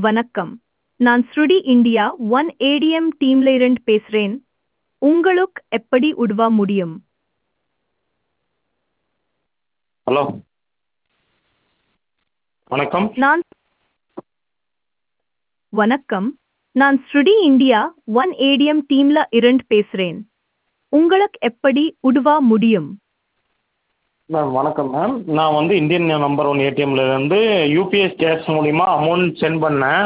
வணக்கம் நான் ஸ்ருடி இந்தியா ஒன் ஏடிஎம் டீம்ல இருந்து பேசுறேன் உங்களுக்கு எப்படி உதவ முடியும் ஹலோ வணக்கம் நான் வணக்கம் நான் ஸ்ருடி இந்தியா ஒன் ஏடிஎம் டீம்ல இருந்து பேசுறேன் உங்களுக்கு எப்படி உதவ முடியும் மேம் வணக்கம் மேம் நான் வந்து இந்தியன் நம்பர் ஒன் ஏடிஎம்ல இருந்து யூபிஎஸ் கேஷ் மூலிமா அமௌண்ட் சென்ட் பண்ணேன்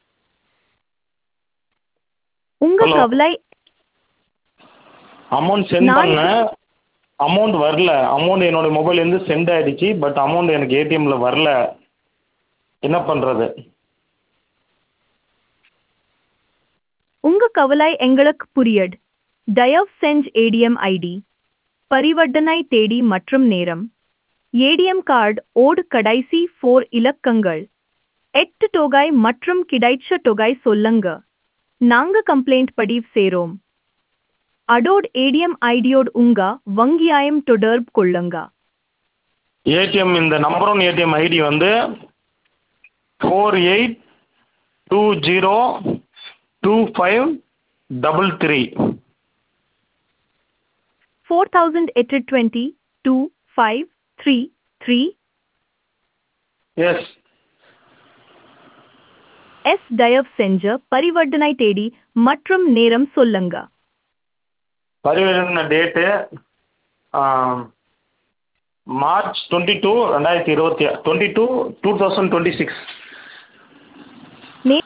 உங்க Hello. கவலை அமௌண்ட் சென்ட் நான் பண்ணேன் அமௌண்ட் வரல அமௌண்ட் என்னோட மொபைல்லேருந்து சென்ட் ஆயிடுச்சு பட் அமௌண்ட் எனக்கு ஏடிஎம்ல வரல என்ன பண்ணுறது உங்க கவலை எங்களுக்கு புரியட் தயவு செஞ்சு ஏடிஎம் ஐடி பரிவர்த்தனை தேதி மற்றும் நேரம் ஏடிஎம் கார்டு ஓடு கடைசி ஃபோர் இலக்கங்கள் எட்டு தொகை மற்றும் கிடைச்ச தொகை சொல்லுங்க நாங்க கம்ப்ளைண்ட் பதிவு செய்றோம் அடோட் ஏடிஎம் ஐடியோடு உங்க வங்கியாயம் தொடர்பு கொள்ளுங்க ஏடிஎம் இந்த நம்பர் ஒன் ஏடிஎம் ஐடி வந்து four eight two zero two five double three four thousand எட்டு twenty two five three three S S தயவு செஞ்ச பரிவர்த்தனை தேதி மற்றும் நேரம் சொல்லுங்க பரிவர்த்தனை டேட்டு மார்ச் டுவெண்ட்டி டூ ரெண்டாயிரத்தி இருபத்தி twenty two two thousand twenty six May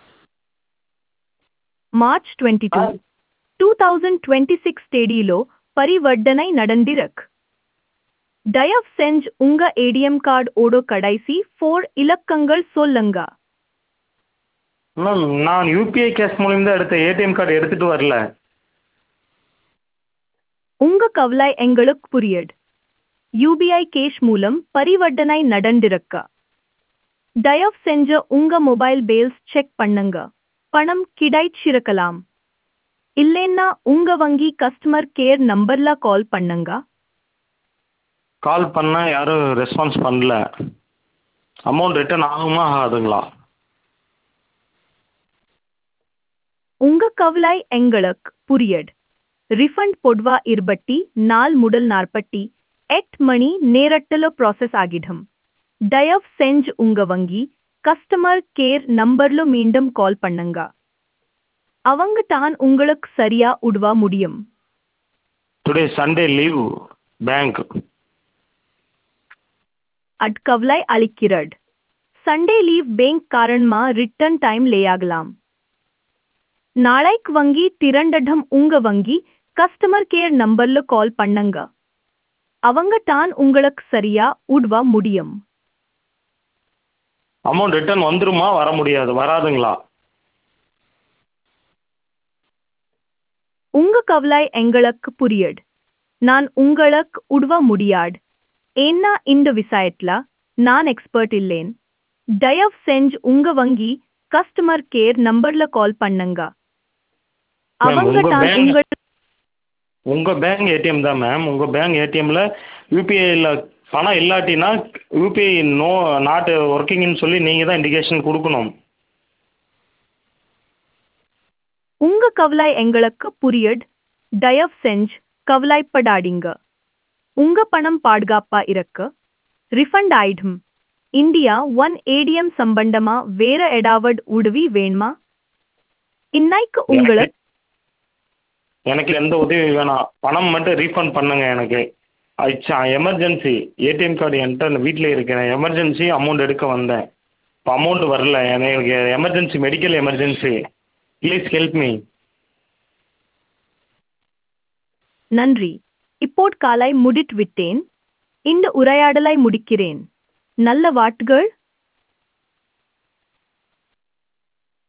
March twenty two two thousand twenty six తేదీలో పరివర్తனை நடந்திருக்கு தயவு செஞ்சு உங்க ஏடிஎம் கார்டு ஓடோ கடைசி ஃபோர் இலக்கங்கள் சொல்லுங்க மேம் நான் யூபிஐ கேஷ் மூலியம் தான் எடுத்தேன் ஏடிஎம் கார்டு எடுத்துகிட்டு வரல உங்க கவலை எங்களுக்கு புரியட் யூபிஐ கேஷ் மூலம் பரிவர்த்தனை நடந்திருக்க தயவு செஞ்ச உங்க மொபைல் பேல்ஸ் செக் பண்ணுங்க பணம் கிடைச்சிருக்கலாம் இல்லைன்னா உங்க வங்கி கஸ்டமர் கேர் நம்பர்ல கால் பண்ணுங்க கால் பண்ணால் யாரும் ரெஸ்பான்ஸ் பண்ணல அமௌண்ட் ரிட்டர்ன் ஆகுமா ஆகாதுங்களா உங்க கவலை எங்களுக்கு புரியட் ரிஃபண்ட் பொதுவா இருபட்டி நாள் முதல் நாற்பட்டி எட்டு மணி நேரத்தில் ப்ராசஸ் ஆகிடும் தயவு செஞ்சு உங்க வங்கி கஸ்டமர் கேர் நம்பர்ல மீண்டும் கால் பண்ணுங்க அவங்க தான் உங்களுக்கு சரியா உதவ முடியும் டுடே சண்டே லீவ் பேங்க் அட்கவலை அளிக்கிறது சண்டே லீவ் பேங்க் காரணமா ரிட்டர்ன் டைம் லேயாகலாம் நாளைக்கு வங்கி திரண்டடம் உங்க வங்கி கஸ்டமர் கேர் நம்பர்ல கால் பண்ணுங்க அவங்க தான் உங்களுக்கு சரியா உதவ முடியும் அமௌண்ட் ரிட்டர்ன் வந்துருமா வர முடியாது வராதுங்களா உங்க கவலை எங்களுக்கு புரியட் நான் உங்களுக்கு உதவ முடியாது ஏன்னா இந்த விஷயத்துல நான் எக்ஸ்பர்ட் இல்லேன் தயவு செஞ்சு உங்க வங்கி கஸ்டமர் கேர் நம்பர்ல கால் பண்ணுங்க அவங்க உங்க தான் bank- உங்க உங்கள் பேங்க் ஏடிஎம் தான் மேம் உங்கள் பேங்க் ஏடிஎம்மில் யூபிஐயில் பணம் இல்லாட்டினா யூபிஐ நோ நாட் ஒர்க்கிங்னு சொல்லி நீங்கள் தான் இண்டிகேஷன் கொடுக்கணும் உங்க கவலை எங்களுக்கு புரியட் தயவு செஞ்சு கவலைப்படாதீங்க உங்க பணம் பாதுகாப்பா இருக்கு ரிஃபண்ட் ஆயிடும் இந்தியா ஒன் ஏடிஎம் சம்பந்தமா வேற ஏதாவது உதவி வேணுமா இன்னைக்கு உங்களுக்கு எனக்கு எந்த உதவி வேணாம் பணம் மட்டும் ரீஃபண்ட் பண்ணுங்க எனக்கு அச்சா எமர்ஜென்சி ஏடிஎம் கார்டு என்கிட்ட வீட்டில் இருக்கிறேன் எமர்ஜென்சி அமௌண்ட் எடுக்க வந்தேன் இப்போ அமௌண்ட் வரல எனக்கு emergency medical emergency please help me நன்றி இப்போட் காலை முடிட் விட்டேன் இந்த உரையாடலை முடிக்கிறேன் நல்ல வாட்டுகள்